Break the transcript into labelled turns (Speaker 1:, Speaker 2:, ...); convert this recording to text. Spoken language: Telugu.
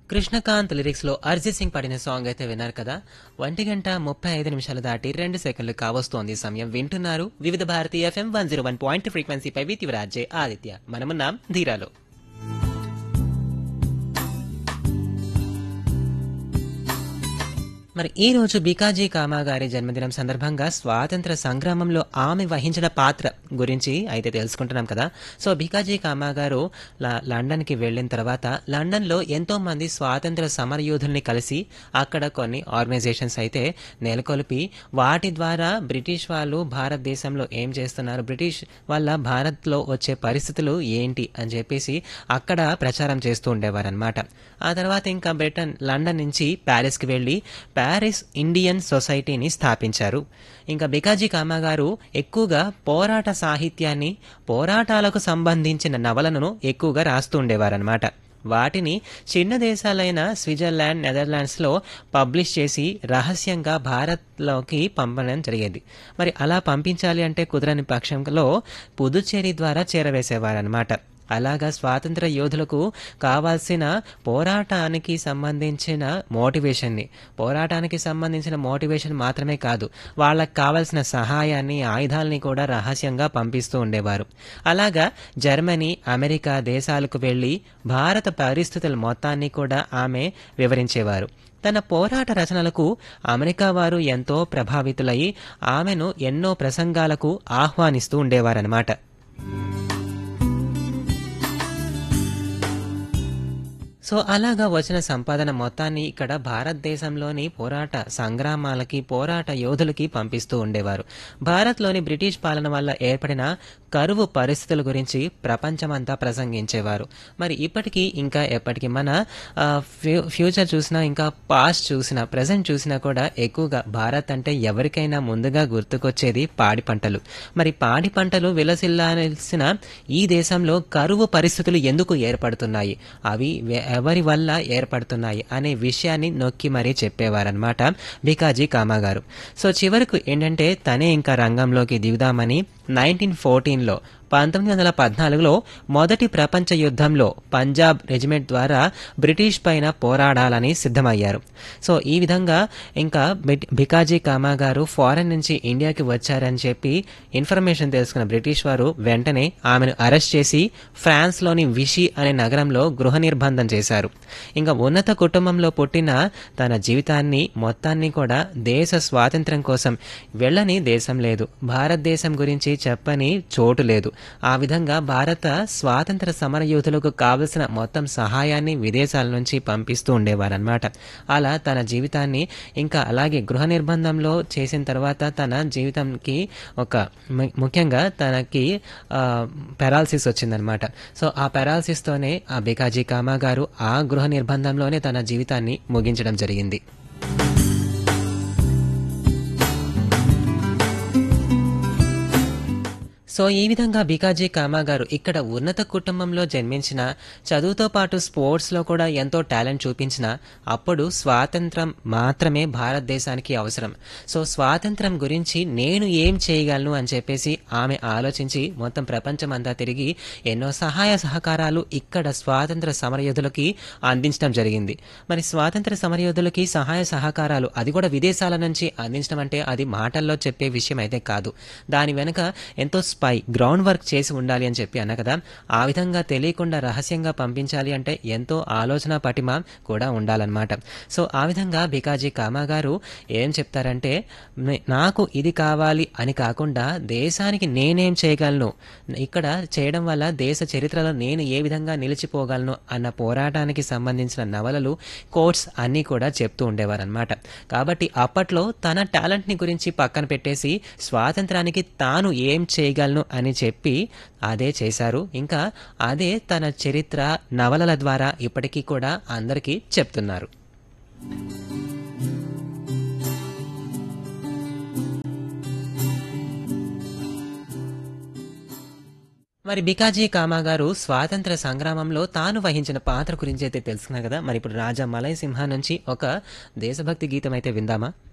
Speaker 1: కృష్ణకాంత్ లిరిక్స్ లో అర్జిత్ సింగ్ పాడిన సాంగ్ అయితే విన్నారు కదా ఒంటి గంట ముప్పై ఐదు నిమిషాలు దాటి రెండు సెకండ్లు కావస్తోంది ఈ సమయం వింటున్నారు Vividh Bharati FM one zero one point ఫ్రీక్వెన్సీపై విత్ రాజే ఆదిత్య మనమున్నాం ధీరాలో మరి ఈ రోజు బికాజీ కామా గారి జన్మదినం సందర్భంగా స్వాతంత్ర సంగ్రామంలో ఆమె వహించిన పాత్ర గురించి అయితే తెలుసుకుంటున్నాం కదా సో బికాజీ కామా గారు ల- లండన్కి వెళ్ళిన తర్వాత లండన్లో ఎంతో మంది స్వాతంత్ర సమరయోధుల్ని కలిసి అక్కడ కొన్ని ఆర్గనైజేషన్స్ అయితే నెలకొల్పి వాటి ద్వారా బ్రిటిష్ వాళ్ళు భారతదేశంలో ఏం చేస్తున్నారు బ్రిటిష్ వల్ల భారత్లో వచ్చే పరిస్థితులు ఏంటి అని చెప్పేసి అక్కడ ప్రచారం చేస్తూ ఉండేవారనమాట ఆ తర్వాత ఇంకా బ్రిటన్ లండన్ నుంచి ప్యారిస్కి వెళ్ళి ప్యారిస్ ఇండియన్ సొసైటీని స్థాపించారు ఇంకా బికాజీ కామా గారు ఎక్కువగా పోరాట సాహిత్యాన్ని పోరాటాలకు సంబంధించిన నవలను ఎక్కువగా రాస్తూ ఉండేవారనమాట వాటిని చిన్న దేశాలైన స్విట్జర్లాండ్ నెదర్లాండ్స్లో పబ్లిష్ చేసి రహస్యంగా భారత్లోకి పంపడం జరిగేది మరి అలా పంపించాలి అంటే కుదరని పక్షంలో పుదుచ్చేరి ద్వారా చేరవేసేవారనమాట అలాగా స్వాతంత్ర యోధులకు కావాల్సిన పోరాటానికి సంబంధించిన మోటివేషన్ని పోరాటానికి సంబంధించిన మోటివేషన్ మాత్రమే కాదు వాళ్ళకి కావాల్సిన సహాయాన్ని ఆయుధాలని కూడా రహస్యంగా పంపిస్తూ ఉండేవారు అలాగా జర్మనీ అమెరికా దేశాలకు వెళ్ళి భారత పరిస్థితుల మొత్తాన్ని కూడా ఆమె వివరించేవారు తన పోరాట రచనలకు అమెరికా వారు ఎంతో ప్రభావితులై ఆమెను ఎన్నో ప్రసంగాలకు ఆహ్వానిస్తూ ఉండేవారనమాట సో అలాగా వచ్చిన సంపాదన మొత్తాన్ని ఇక్కడ భారతదేశంలోని పోరాట సంగ్రామాలకి పోరాట యోధులకి పంపిస్తూ ఉండేవారు భారత్లోని బ్రిటిష్ పాలన వల్ల ఏర్పడిన కరువు పరిస్థితుల గురించి ప్రపంచమంతా ప్రసంగించేవారు మరి ఇప్పటికీ ఇంకా ఎప్పటికీ మన ఆ, ఫ్యూ- ఫ్యూచర్ చూసినా ఇంకా పాస్ట్ చూసినా ప్రజెంట్ చూసినా కూడా ఎక్కువగా భారత్ అంటే ఎవరికైనా ముందుగా గుర్తుకొచ్చేది పాడి పంటలు మరి పాడి పంటలు విలసిల్లాల్సిన ఈ దేశంలో కరువు పరిస్థితులు ఎందుకు ఏర్పడుతున్నాయి అవి వె- ఎవరి వల్ల ఏర్పడుతున్నాయి అనే విషయాన్ని నొక్కి మరీ చెప్పేవారనమాట బికాజీ కామా గారు సో చివరకు ఏంటంటే తనే ఇంకా రంగంలోకి దిగుదామని నైన్టీన్ ఫోర్టీన్లో పంతొమ్మిది వందల పద్నాలుగులో మొదటి ప్రపంచ యుద్ధంలో పంజాబ్ రెజిమెంట్ ద్వారా బ్రిటిష్ పైన పోరాడాలని సిద్ధమయ్యారు సో ఈ విధంగా ఇంకా బిట్- బికాజీ కామా గారు ఫారెన్ నుంచి ఇండియాకి వచ్చారని చెప్పి ఇన్ఫర్మేషన్ తెలుసుకున్న బ్రిటిష్ వారు వెంటనే ఆమెను అరెస్ట్ చేసి ఫ్రాన్స్లోని విషి అనే నగరంలో గృహ నిర్బంధం చేశారు ఇంకా ఉన్నత కుటుంబంలో పుట్టిన తన జీవితాన్ని మొత్తాన్ని కూడా దేశ స్వాతంత్ర్యం కోసం వెళ్ళని దేశం లేదు భారతదేశం గురించి చెప్పని చోటు లేదు ఆ విధంగా భారత స్వాతంత్ర సమరయోధులకు కావలసిన మొత్తం సహాయాన్ని విదేశాల నుంచి పంపిస్తూ ఉండేవారనమాట అలా తన జీవితాన్ని ఇంకా అలాగే గృహ నిర్బంధంలో చేసిన తర్వాత తన జీవితంకి ఒక ము- ముఖ్యంగా తనకి పెరాలసిస్ వచ్చిందనమాట సో ఆ పెరాలసిస్తోనే ఆ బికాజీ కామా గారు ఆ గృహ నిర్బంధంలోనే తన జీవితాన్ని ముగించడం జరిగింది సో ఈ విధంగా బికాజీ కామా గారు ఇక్కడ ఉన్నత కుటుంబంలో జన్మించిన చదువుతో పాటు స్పోర్ట్స్లో కూడా ఎంతో టాలెంట్ చూపించిన అప్పుడు స్వాతంత్రం మాత్రమే భారతదేశానికి అవసరం సో స్వాతంత్రం గురించి నేను ఏం చేయగలను అని చెప్పేసి ఆమె ఆలోచించి మొత్తం ప్రపంచమంతా తిరిగి ఎన్నో సహాయ సహకారాలు ఇక్కడ స్వాతంత్ర సమరయోధులకి అందించడం జరిగింది మరి స్వాతంత్ర సమరయోధులకి సహాయ సహకారాలు అది కూడా విదేశాల నుంచి అందించడం అంటే అది మాటల్లో చెప్పే విషయం అయితే కాదు దాని వెనుక ఎంతో స్పై గ్రౌండ్ వర్క్ చేసి ఉండాలి అని చెప్పి అన్న కదా ఆ విధంగా తెలియకుండా రహస్యంగా పంపించాలి అంటే ఎంతో ఆలోచన పటిమ కూడా ఉండాలన్నమాట సో ఆ విధంగా బికాజీ కామా గారు ఏం చెప్తారంటే "నే- నాకు ఇది కావాలి అని కాకుండా దేశానికి నేనేం చేయగలను ఇక్కడ చేయడం వల్ల దేశ చరిత్రలో నేను ఏ విధంగా నిలిచిపోగలను అన్న పోరాటానికి సంబంధించిన నవలలు కోట్స్ అన్నీ కూడా చెప్తూ ఉండేవారనమాట కాబట్టి అప్పట్లో తన టాలెంట్ని గురించి పక్కన పెట్టేసి స్వాతంత్రానికి తాను ఏం చేయగలను అని చెప్పి అదే చేశారు ఇంకా అదే తన చరిత్ర నవలల ద్వారా ఇప్పటికీ కూడా అందరికీ చెప్తున్నారు మరి బికాజీ కామా గారు స్వాతంత్ర సంగ్రామంలో తాను వహించిన పాత్ర గురించి అయితే తెలుసుకున్నారు కదా మరి ఇప్పుడు రాజా మలై సింహ నుంచి ఒక దేశభక్తి గీతం అయితే విందామా